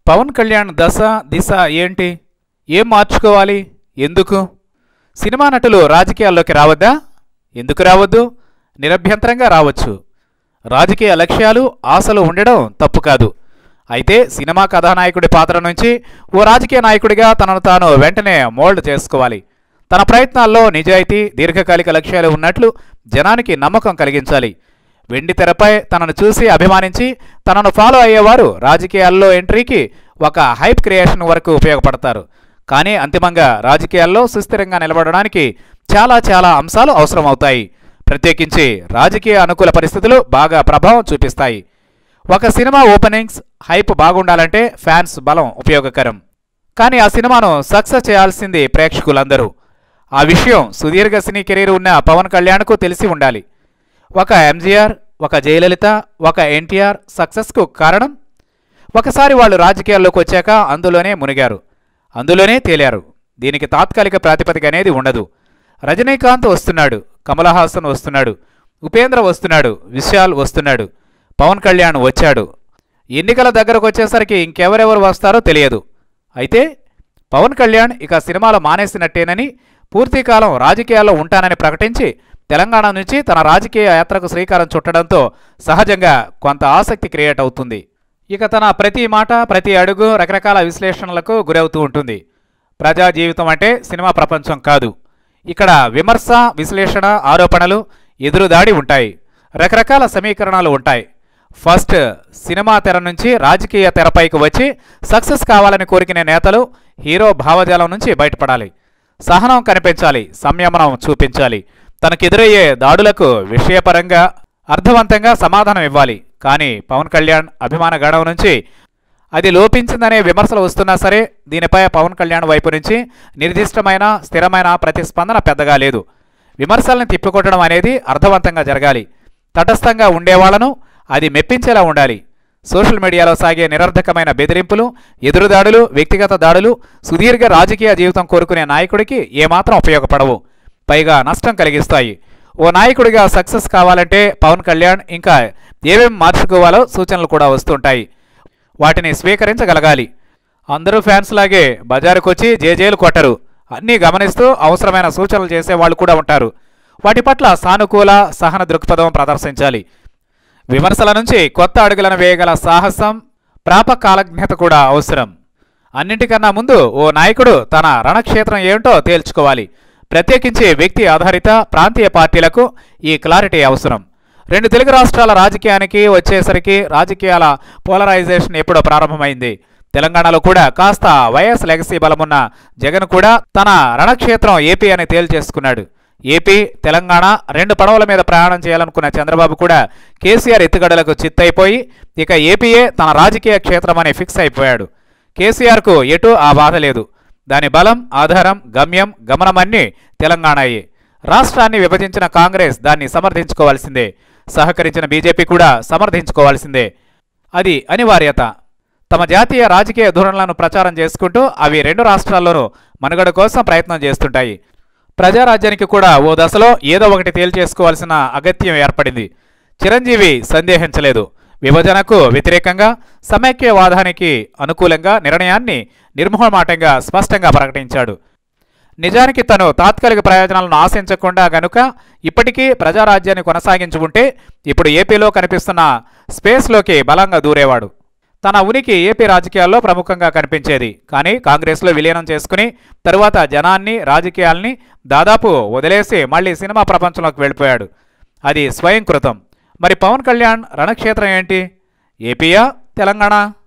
పవన్ కళ్యాణ్ దశ దిశ ఏంటి ఏం మార్చుకోవాలి ఎందుకు సినిమా నటులు రాజకీయాల్లోకి రావద్దా ఎందుకు రావద్దు నిరభ్యంతరంగా రావచ్చు రాజకీయ లక్ష్యాలు ఆశలు ఉండడం తప్పు కాదు అయితే సినిమా కథానాయకుడి పాత్ర నుంచి ఓ రాజకీయ నాయకుడిగా తనను తాను వెంటనే మోల్డ్ చేసుకోవాలి తన ప్రయత్నాల్లో నిజాయితీ దీర్ఘకాలిక లక్ష్యాలు ఉన్నట్లు జనానికి నమ్మకం కలిగించాలి వెండి తెరపై తనను చూసి అభిమానించి తనను ఫాలో అయ్యేవారు రాజకీయాల్లో ఎంట్రీకి ఒక హైప్ క్రియేషన్ వరకు ఉపయోగపడతారు కానీ అంతిమంగా రాజకీయాల్లో సుస్థిరంగా నిలబడడానికి చాలా చాలా అంశాలు అవసరమవుతాయి ప్రత్యేకించి రాజకీయ అనుకూల పరిస్థితులు బాగా ప్రభావం చూపిస్తాయి ఒక సినిమా ఓపెనింగ్స్ హైప్ బాగుండాలంటే ఫ్యాన్స్ బలం ఉపయోగకరం కానీ ఆ సినిమాను సక్సెస్ చేయాల్సింది ప్రేక్షకులందరూ ఆ విషయం సుదీర్ఘ సినీ కెరీర్ ఉన్న పవన్ కళ్యాణ్కు తెలిసి ఉండాలి ఒక ఎంజీఆర్ ఒక జయలలిత ఒక ఎన్టీఆర్ సక్సెస్కు కారణం ఒకసారి వాళ్ళు రాజకీయాల్లోకి వచ్చాక అందులోనే మునిగారు అందులోనే తేలారు దీనికి తాత్కాలిక ప్రాతిపదిక అనేది ఉండదు రజనీకాంత్ వస్తున్నాడు కమల్ హాసన్ వస్తున్నాడు ఉపేంద్ర వస్తున్నాడు విశాల్ వస్తున్నాడు పవన్ కళ్యాణ్ వచ్చాడు ఎన్నికల దగ్గరకు వచ్చేసరికి ఇంకెవరెవరు వస్తారో తెలియదు అయితే పవన్ కళ్యాణ్ ఇక సినిమాలు మానేసినట్టేనని పూర్తి కాలం రాజకీయాల్లో ఉంటానని ప్రకటించి తెలంగాణ నుంచి తన రాజకీయ యాత్రకు శ్రీకారం చుట్టడంతో సహజంగా కొంత ఆసక్తి క్రియేట్ అవుతుంది ఇక తన ప్రతి మాట ప్రతి అడుగు రకరకాల విశ్లేషణలకు గురవుతూ ఉంటుంది ప్రజా జీవితం అంటే సినిమా ప్రపంచం కాదు ఇక్కడ విమర్శ విశ్లేషణ ఆరోపణలు ఎదురుదాడి ఉంటాయి రకరకాల సమీకరణాలు ఉంటాయి ఫస్ట్ సినిమా తెర నుంచి రాజకీయ తెరపైకి వచ్చి సక్సెస్ కావాలని కోరికిన నేతలు హీరో భావజాలం నుంచి బయటపడాలి సహనం కనిపించాలి సంయమనం చూపించాలి తనకెదురయ్యే దాడులకు విషయపరంగా అర్థవంతంగా సమాధానం ఇవ్వాలి కానీ పవన్ కళ్యాణ్ అభిమాన గణం నుంచి అది లోపించిందనే విమర్శలు వస్తున్నా సరే దీనిపై పవన్ కళ్యాణ్ వైపు నుంచి నిర్దిష్టమైన స్థిరమైన ప్రతిస్పందన పెద్దగా లేదు విమర్శల్ని తిప్పికొట్టడం అనేది అర్థవంతంగా జరగాలి తటస్థంగా ఉండేవాళ్లను అది మెప్పించేలా ఉండాలి సోషల్ మీడియాలో సాగే నిరర్ధకమైన బెదిరింపులు ఎదురుదాడులు వ్యక్తిగత దాడులు సుదీర్ఘ రాజకీయ జీవితం కోరుకునే నాయకుడికి ఏమాత్రం ఉపయోగపడవు పైగా నష్టం కలిగిస్తాయి ఓ నాయకుడిగా సక్సెస్ కావాలంటే పవన్ కళ్యాణ్ ఇంకా ఏమేం మార్చుకోవాలో సూచనలు కూడా వస్తుంటాయి వాటిని స్వీకరించగలగాలి అందరూ ఫ్యాన్స్ లాగే బజారుకొచ్చి జేజేలు కొట్టరు అన్నీ గమనిస్తూ అవసరమైన సూచనలు చేసే వాళ్ళు కూడా ఉంటారు వాటి పట్ల సానుకూల సహన దృక్పథం ప్రదర్శించాలి విమర్శల నుంచి కొత్త అడుగులను వేయగల సాహసం ప్రాపకాలజ్ఞత కూడా అవసరం అన్నింటికన్నా ముందు ఓ నాయకుడు తన రణక్షేత్రం ఏమిటో తేల్చుకోవాలి ప్రత్యేకించి వ్యక్తి ఆధారిత ప్రాంతీయ పార్టీలకు ఈ క్లారిటీ అవసరం రెండు తెలుగు రాష్ట్రాల రాజకీయానికి వచ్చేసరికి రాజకీయాల పోలరైజేషన్ ఎప్పుడో ప్రారంభమైంది తెలంగాణలో కూడా కాస్త వైఎస్ లెగసీ బలమున్న జగన్ కూడా తన రణక్షేత్రం ఏపీ అని తేల్చేసుకున్నాడు ఏపీ తెలంగాణ రెండు పడవల మీద ప్రయాణం చేయాలనుకున్న చంద్రబాబు కూడా కేసీఆర్ ఎత్తుగడలకు చిత్తైపోయి ఇక ఏపీయే తన రాజకీయ క్షేత్రమని ఫిక్స్ అయిపోయాడు కేసీఆర్కు ఎటు ఆ బాధ లేదు దాని బలం ఆధారం గమ్యం గమనమన్నీ తెలంగాణయే రాష్ట్రాన్ని విభజించిన కాంగ్రెస్ దాన్ని సమర్థించుకోవాల్సిందే సహకరించిన బీజేపీ కూడా సమర్థించుకోవాల్సిందే అది అనివార్యత తమ జాతీయ రాజకీయ ధోరణులను ప్రచారం చేసుకుంటూ అవి రెండు రాష్ట్రాల్లోనూ మనుగడ కోసం ప్రయత్నం చేస్తుంటాయి ప్రజారాజ్యానికి కూడా ఓ దశలో ఏదో ఒకటి తేల్చేసుకోవాల్సిన అగత్యం ఏర్పడింది చిరంజీవి సందేహించలేదు విభజనకు వ్యతిరేకంగా సమైక్యవాదానికి అనుకూలంగా నిర్ణయాన్ని నిర్మోహమాటంగా స్పష్టంగా ప్రకటించాడు నిజానికి తను తాత్కాలిక ప్రయోజనాలను ఆశించకుండా గనుక ఇప్పటికీ ప్రజారాజ్యాన్ని కొనసాగించి ఉంటే ఇప్పుడు ఏపీలో కనిపిస్తున్న స్పేస్లోకి బలంగా దూరేవాడు తన ఉనికి ఏపీ రాజకీయాల్లో ప్రముఖంగా కనిపించేది కానీ కాంగ్రెస్లో విలీనం చేసుకుని తరువాత జనాన్ని రాజకీయాల్ని దాదాపు వదిలేసి మళ్ళీ సినిమా ప్రపంచంలోకి వెళ్ళిపోయాడు అది స్వయంకృతం మరి పవన్ కళ్యాణ్ రణక్షేత్రం ఏంటి ఏపీయా తెలంగాణ